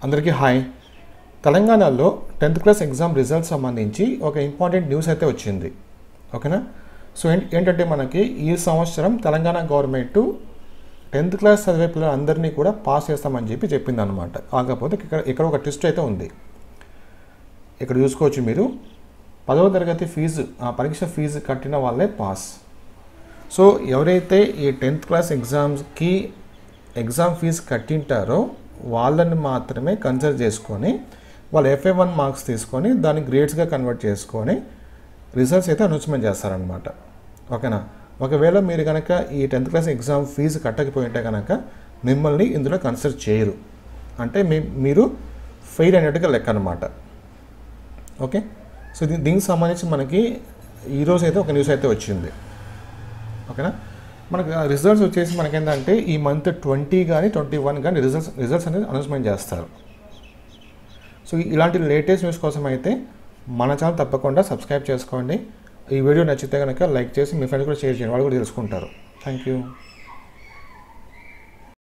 అందరికీ హాయ్ తెలంగాణలో tenth class exam results సంబంధించి ఒక ఇంపార్టెంట్ న్యూస్ అయితే వచ్చింది ఓకేనా సో ఏంటి ఏంటంటే మనకి ఈ సంవత్సరం తెలంగాణ గవర్నమెంట్ టెన్త్ క్లాస్ చదివే పిల్లలందరినీ కూడా పాస్ చేస్తామని చెప్పి చెప్పింది అనమాట కాకపోతే ఇక్కడ ఇక్కడ ఒక ట్విస్ట్ అయితే ఉంది ఇక్కడ చూసుకోవచ్చు మీరు పదవ తరగతి ఫీజు ఆ పరీక్ష ఫీజు కట్టిన వాళ్ళే పాస్ సో ఎవరైతే ఈ టెన్త్ క్లాస్ ఎగ్జామ్స్కి ఎగ్జామ్ ఫీజు కట్టింటారో వాళ్ళని మాత్రమే కన్సిడర్ చేసుకొని వాళ్ళు ఎఫ్ఏ వన్ మార్క్స్ తీసుకొని దాన్ని గ్రేడ్స్గా కన్వర్ట్ చేసుకొని రిజల్ట్స్ అయితే అనౌన్స్మెంట్ చేస్తారనమాట ఓకేనా ఒకవేళ మీరు కనుక ఈ టెన్త్ క్లాస్ ఎగ్జామ్ ఫీజు కట్టకపోయి ఉంటే కనుక మిమ్మల్ని ఇందులో కన్సిడర్ చేయరు అంటే మీ మీరు ఫెయిల్ అయినట్టుగా లెక్క అనమాట ఓకే సో దీ- దీనికి సంబంధించి మనకి ఈరోజు అయితే ఒక న్యూస్ అయితే వచ్చింది ఓకేనా మనకు రిజల్ట్స్ వచ్చేసి మనకేంటంటే ఈ మంత్ ట్వంటీ కానీ ట్వంటీ వన్ కానీ రిజల్ట్స్ రిజల్ట్స్ అనేది అనౌన్స్మెంట్ చేస్తారు సో ఇలాంటి లేటెస్ట్ న్యూస్ కోసం అయితే మన ఛానల్ తప్పకుండా సబ్స్క్రైబ్ చేసుకోండి ఈ వీడియో నచ్చితే కనుక లైక్ చేసి మీ ఫ్రెండ్స్ కూడా షేర్ చేయండి వాళ్ళు కూడా తెలుసుకుంటారు థ్యాంక్ యూ